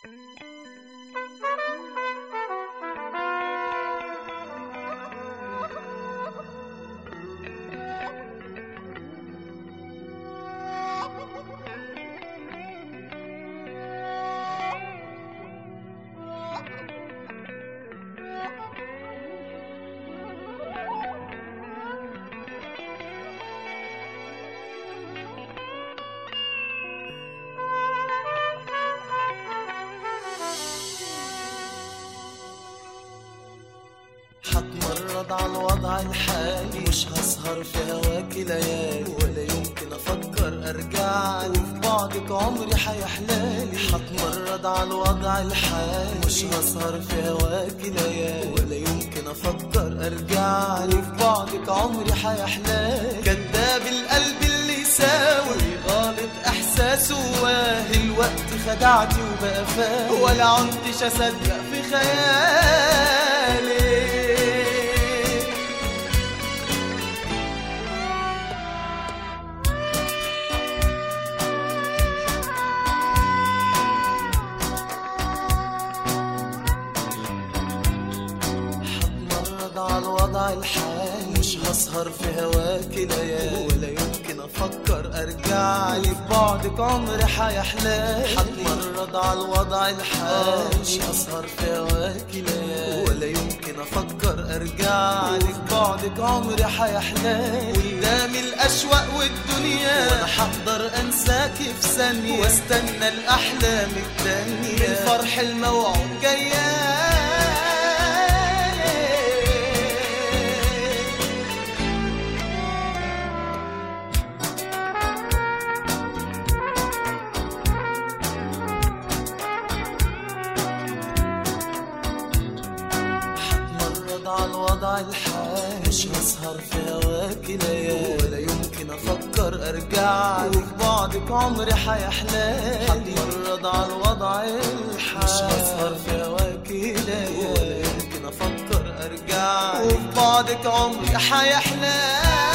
هتمرد على الوضع الحالي مش هسهر في هواكي ليالي ولا يمكن افكر ارجع وفي بعدك عمري حيحلالي هتمرد على الوضع الحالي مش هسهر في هواكي ليالي ولا يمكن افكر ارجع في بعدك عمري حيحلالي كداب القلب اللي يساوي غالط احساسه واهي الوقت خدعتي وبقى فاهم ولا عنتش اصدق في خيالي هتمرد على الوضع الحالي مش هسهر في هواكي ليالي ولا يمكن افكر ارجع لي في بعدك عمري حيحلالي هتمرد على الوضع الحالي مش هسهر في هواكي ليالي ولا يمكن افكر ارجع لي في بعدك عمري حيحلالي قدامي الاشواق والدنيا وانا هقدر انساكي في ثانيه واستنى الاحلام التانيه من فرح الموعود جيالي هتمرد على الوضع الحالي مش هسهر في هواكي ليالي ولا يمكن افكر ارجع لك بعدك عمري حيحلالي هتمرد على الوضع الحالي مش هسهر في هواكي ليالي ولا يمكن افكر ارجع لك بعدك عمري حيحلالي